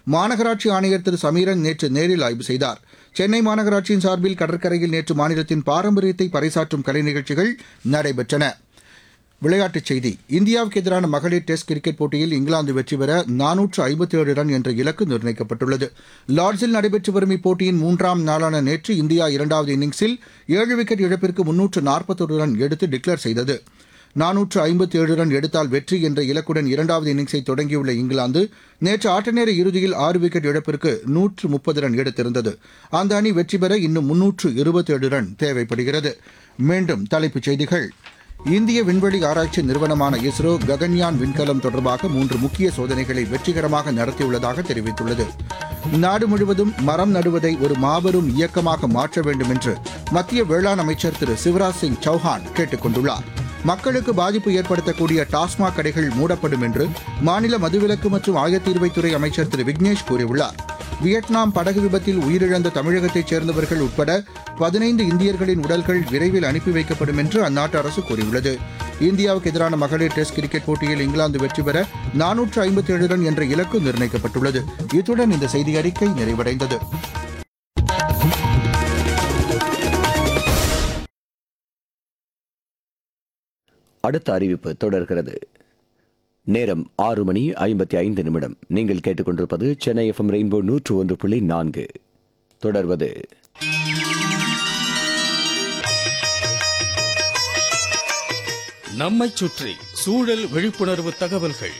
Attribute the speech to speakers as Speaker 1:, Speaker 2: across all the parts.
Speaker 1: மாநகராட்சி ஆணையர் திரு சமீரன் நேற்று நேரில் ஆய்வு செய்தார் சென்னை மாநகராட்சியின் சார்பில் கடற்கரையில் நேற்று மாநிலத்தின் பாரம்பரியத்தை பறைசாற்றும் கலை நிகழ்ச்சிகள் நடைபெற்றன விளையாட்டுச் செய்தி இந்தியாவுக்கு எதிரான மகளிர் டெஸ்ட் கிரிக்கெட் போட்டியில் இங்கிலாந்து வெற்றி பெற நானூற்று ஐம்பத்தி ஏழு ரன் என்ற இலக்கு நிர்ணயிக்கப்பட்டுள்ளது லார்ட்ஸில் நடைபெற்று வரும் இப்போட்டியின் மூன்றாம் நாளான நேற்று இந்தியா இரண்டாவது இன்னிங்ஸில் ஏழு விக்கெட் இழப்பிற்கு முன்னூற்று நாற்பத்தொரு ரன் எடுத்து டிக்ளேர் செய்தது நானூற்று ஐம்பத்தி ஏழு ரன் எடுத்தால் வெற்றி என்ற இலக்குடன் இரண்டாவது இன்னிங்ஸை தொடங்கியுள்ள இங்கிலாந்து நேற்று ஆட்டநேர இறுதியில் ஆறு விக்கெட் இழப்பிற்கு நூற்று முப்பது ரன் எடுத்திருந்தது அந்த அணி வெற்றி பெற இன்னும் முன்னூற்று இருபத்தேழு ரன் தேவைப்படுகிறது மீண்டும் தலைப்புச் செய்திகள் இந்திய விண்வெளி ஆராய்ச்சி நிறுவனமான இஸ்ரோ ககன்யான் விண்கலம் தொடர்பாக மூன்று முக்கிய சோதனைகளை வெற்றிகரமாக நடத்தியுள்ளதாக தெரிவித்துள்ளது நாடு முழுவதும் மரம் நடுவதை ஒரு மாபெரும் இயக்கமாக மாற்ற வேண்டும் என்று மத்திய வேளாண் அமைச்சர் திரு சிவராஜ் சிங் சௌஹான் கேட்டுக் கொண்டுள்ளார் மக்களுக்கு பாதிப்பு ஏற்படுத்தக்கூடிய டாஸ்மாக் கடைகள் மூடப்படும் என்று மாநில மதுவிலக்கு மற்றும் ஆயத்தீர்வைத்துறை அமைச்சர் திரு விக்னேஷ் கூறியுள்ளார் வியட்நாம் படகு விபத்தில் உயிரிழந்த தமிழகத்தைச் சேர்ந்தவர்கள் உட்பட பதினைந்து இந்தியர்களின் உடல்கள் விரைவில் அனுப்பி வைக்கப்படும் என்று அந்நாட்டு அரசு கூறியுள்ளது இந்தியாவுக்கு எதிரான மகளிர் டெஸ்ட் கிரிக்கெட் போட்டியில் இங்கிலாந்து வெற்றி பெற நானூற்று ஐம்பத்தி ஏழு ரன் என்ற இலக்கு நிர்ணயிக்கப்பட்டுள்ளது இத்துடன் இந்த செய்தி அறிக்கை நிறைவடைந்தது
Speaker 2: அடுத்த அறிவிப்பு தொடர்கிறது நேரம் ஆறு மணி ஐம்பத்தி ஐந்து நிமிடம் நீங்கள் கேட்டுக்கொண்டிருப்பது சென்னை எஃப்எம் ரெயின்போ நூற்று ஒன்று புள்ளி நான்கு தொடர்வது
Speaker 3: நம்மைச் சுற்றி சூழல் விழிப்புணர்வு தகவல்கள்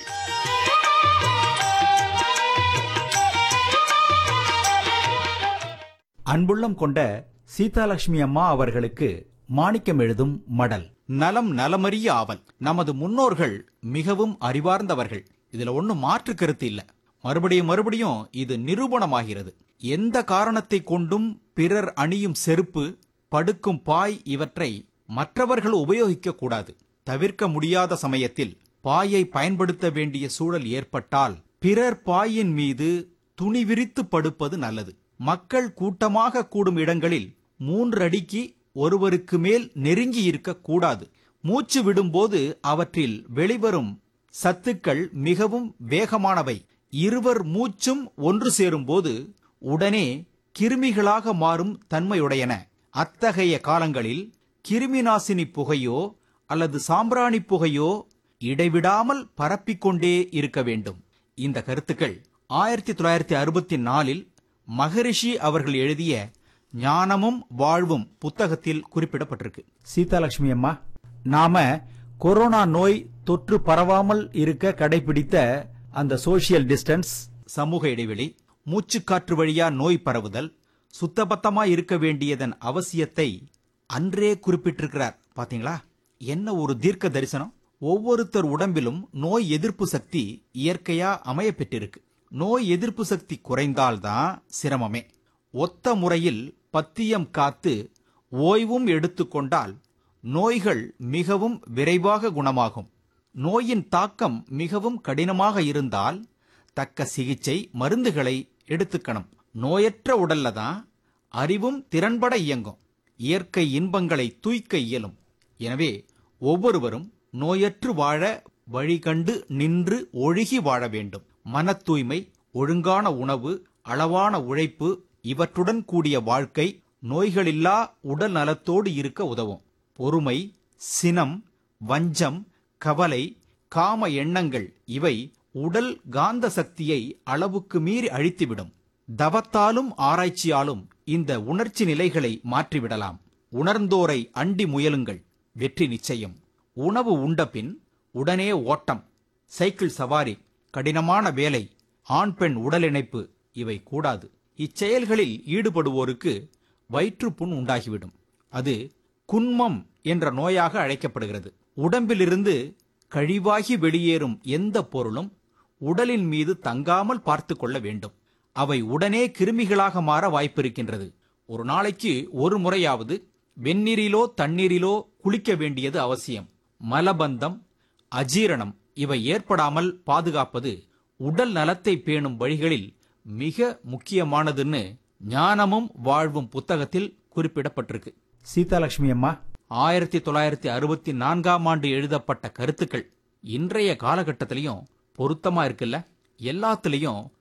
Speaker 4: அன்புள்ளம் கொண்ட சீதாலட்சுமி அம்மா அவர்களுக்கு மாணிக்கம் எழுதும் மடல்
Speaker 5: நலம் நலமறிய ஆவல் நமது முன்னோர்கள் மிகவும் அறிவார்ந்தவர்கள் இதுல ஒண்ணும் மாற்று கருத்து இல்ல மறுபடியும் மறுபடியும் இது நிரூபணமாகிறது எந்த காரணத்தை கொண்டும் பிறர் அணியும் செருப்பு படுக்கும் பாய் இவற்றை மற்றவர்கள் உபயோகிக்க கூடாது தவிர்க்க முடியாத சமயத்தில் பாயை பயன்படுத்த வேண்டிய சூழல் ஏற்பட்டால் பிறர் பாயின் மீது துணி விரித்து படுப்பது நல்லது மக்கள் கூட்டமாக கூடும் இடங்களில் மூன்று அடிக்கு ஒருவருக்கு மேல் நெருங்கி இருக்க கூடாது மூச்சு விடும்போது அவற்றில் வெளிவரும் சத்துக்கள் மிகவும் வேகமானவை இருவர் மூச்சும் ஒன்று சேரும்போது உடனே கிருமிகளாக மாறும் தன்மையுடையன அத்தகைய காலங்களில் கிருமிநாசினி புகையோ அல்லது சாம்பிராணி புகையோ இடைவிடாமல் பரப்பிக்கொண்டே இருக்க வேண்டும் இந்த கருத்துக்கள் ஆயிரத்தி தொள்ளாயிரத்தி அறுபத்தி நாலில் மகரிஷி அவர்கள் எழுதிய ஞானமும் வாழ்வும் புத்தகத்தில் குறிப்பிடப்பட்டிருக்கு
Speaker 4: சீதாலட்சுமி அம்மா நாம கொரோனா நோய் தொற்று பரவாமல் இருக்க கடைபிடித்த அந்த சோஷியல் டிஸ்டன்ஸ்
Speaker 5: சமூக இடைவெளி மூச்சுக்காற்று வழியா நோய் பரவுதல் சுத்தபத்தமா இருக்க வேண்டியதன் அவசியத்தை அன்றே குறிப்பிட்டிருக்கிறார் பாத்தீங்களா என்ன ஒரு தீர்க்க தரிசனம் ஒவ்வொருத்தர் உடம்பிலும் நோய் எதிர்ப்பு சக்தி இயற்கையா அமைய பெற்றிருக்கு நோய் எதிர்ப்பு சக்தி குறைந்தால்தான் சிரமமே ஒத்த முறையில் பத்தியம் காத்து ஓய்வும் எடுத்துக்கொண்டால் நோய்கள் மிகவும் விரைவாக குணமாகும் நோயின் தாக்கம் மிகவும் கடினமாக இருந்தால் தக்க சிகிச்சை மருந்துகளை எடுத்துக்கணும் நோயற்ற உடல்ல தான் அறிவும் திறன்பட இயங்கும் இயற்கை இன்பங்களை தூய்க்க இயலும் எனவே ஒவ்வொருவரும் நோயற்று வாழ வழிகண்டு நின்று ஒழுகி வாழ வேண்டும் மன தூய்மை ஒழுங்கான உணவு அளவான உழைப்பு இவற்றுடன் கூடிய வாழ்க்கை நோய்களில்லா உடல் நலத்தோடு இருக்க உதவும் பொறுமை சினம் வஞ்சம் கவலை காம எண்ணங்கள் இவை உடல் காந்த சக்தியை அளவுக்கு மீறி அழித்துவிடும் தவத்தாலும் ஆராய்ச்சியாலும் இந்த உணர்ச்சி நிலைகளை மாற்றிவிடலாம் உணர்ந்தோரை அண்டி முயலுங்கள் வெற்றி நிச்சயம் உணவு உண்டபின் உடனே ஓட்டம் சைக்கிள் சவாரி கடினமான வேலை ஆண் பெண் உடல் இணைப்பு இவை கூடாது இச்செயல்களில் ஈடுபடுவோருக்கு வயிற்றுப்புண் உண்டாகிவிடும் அது குன்மம் என்ற நோயாக அழைக்கப்படுகிறது உடம்பிலிருந்து கழிவாகி வெளியேறும் எந்த பொருளும் உடலின் மீது தங்காமல் பார்த்து கொள்ள வேண்டும் அவை உடனே கிருமிகளாக மாற வாய்ப்பிருக்கின்றது ஒரு நாளைக்கு ஒரு முறையாவது வெந்நீரிலோ தண்ணீரிலோ குளிக்க வேண்டியது அவசியம் மலபந்தம் அஜீரணம் இவை ஏற்படாமல் பாதுகாப்பது உடல் நலத்தை பேணும் வழிகளில் மிக முக்கியமானதுன்னு ஞானமும் வாழ்வும் புத்தகத்தில் குறிப்பிடப்பட்டிருக்கு
Speaker 4: சீதாலட்சுமி அம்மா
Speaker 5: ஆயிரத்தி தொள்ளாயிரத்தி அறுபத்தி நான்காம் ஆண்டு எழுதப்பட்ட கருத்துக்கள் இன்றைய காலகட்டத்திலையும் பொருத்தமா இருக்குல்ல எல்லாத்துலயும்